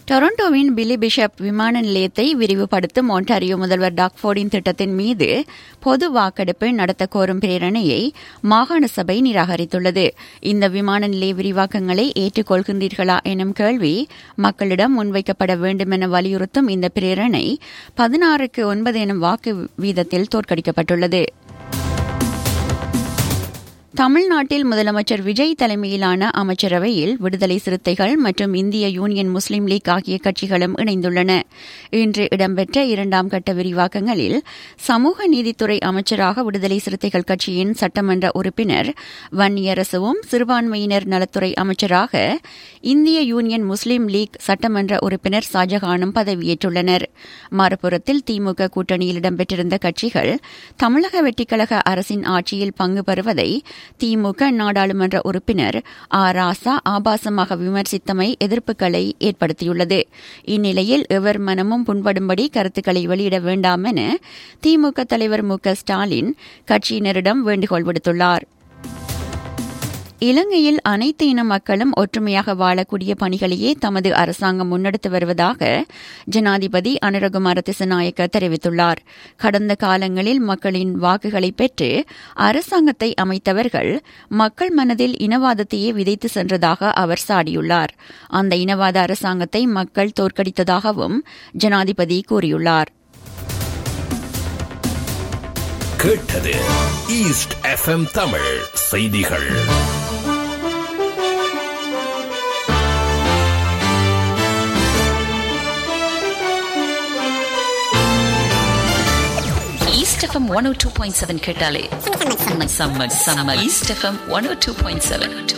டொரண்டோவின் பில்லி bishop விமான நிலையத்தை விரிவுபடுத்தும் ஒன்டாரியோ முதல்வர் டாக்ஃபோர்டின் திட்டத்தின் மீது பொது வாக்கெடுப்பு நடத்த கோரும் பிரேரணையை மாகாண சபை நிராகரித்துள்ளது இந்த விமான நிலைய விரிவாக்கங்களை ஏற்றுக்கொள்கின்றீர்களா எனும் கேள்வி மக்களிடம் முன்வைக்கப்பட வேண்டும் என வலியுறுத்தும் இந்த பிரேரணை பதினாறுக்கு ஒன்பது எனும் வாக்கு வீதத்தில் தோற்கடிக்கப்பட்டுள்ளது தமிழ்நாட்டில் முதலமைச்சர் விஜய் தலைமையிலான அமைச்சரவையில் விடுதலை சிறுத்தைகள் மற்றும் இந்திய யூனியன் முஸ்லீம் லீக் ஆகிய கட்சிகளும் இணைந்துள்ளன இன்று இடம்பெற்ற இரண்டாம் கட்ட விரிவாக்கங்களில் சமூக நீதித்துறை அமைச்சராக விடுதலை சிறுத்தைகள் கட்சியின் சட்டமன்ற உறுப்பினர் வன்னியரசுவும் சிறுபான்மையினர் நலத்துறை அமைச்சராக இந்திய யூனியன் முஸ்லீம் லீக் சட்டமன்ற உறுப்பினர் ஷாஜகானும் பதவியேற்றுள்ளனர் மறுபுறத்தில் திமுக கூட்டணியில் இடம்பெற்றிருந்த கட்சிகள் தமிழக வெற்றிக்கழக அரசின் ஆட்சியில் பங்கு பெறுவதை திமுக நாடாளுமன்ற உறுப்பினர் ஆ ராசா ஆபாசமாக விமர்சித்தமை எதிர்ப்புகளை ஏற்படுத்தியுள்ளது இந்நிலையில் எவர் மனமும் புண்படும்படி கருத்துக்களை வெளியிட வேண்டாம் என திமுக தலைவர் மு ஸ்டாலின் கட்சியினரிடம் வேண்டுகோள் விடுத்துள்ளார் இலங்கையில் அனைத்து இன மக்களும் ஒற்றுமையாக வாழக்கூடிய பணிகளையே தமது அரசாங்கம் முன்னெடுத்து வருவதாக ஜனாதிபதி அனுரகுமார திசநாயக்க தெரிவித்துள்ளார் கடந்த காலங்களில் மக்களின் வாக்குகளை பெற்று அரசாங்கத்தை அமைத்தவர்கள் மக்கள் மனதில் இனவாதத்தையே விதைத்து சென்றதாக அவர் சாடியுள்ளார் அந்த இனவாத அரசாங்கத்தை மக்கள் தோற்கடித்ததாகவும் ஜனாதிபதி கூறியுள்ளார் கேட்டது ஈஸ்ட் எஃப்எம் தமிழ் செய்திகள் East FM 102.7 கேட்டாலே செம்ம செம்ம செம்ம east FM one oh two point seven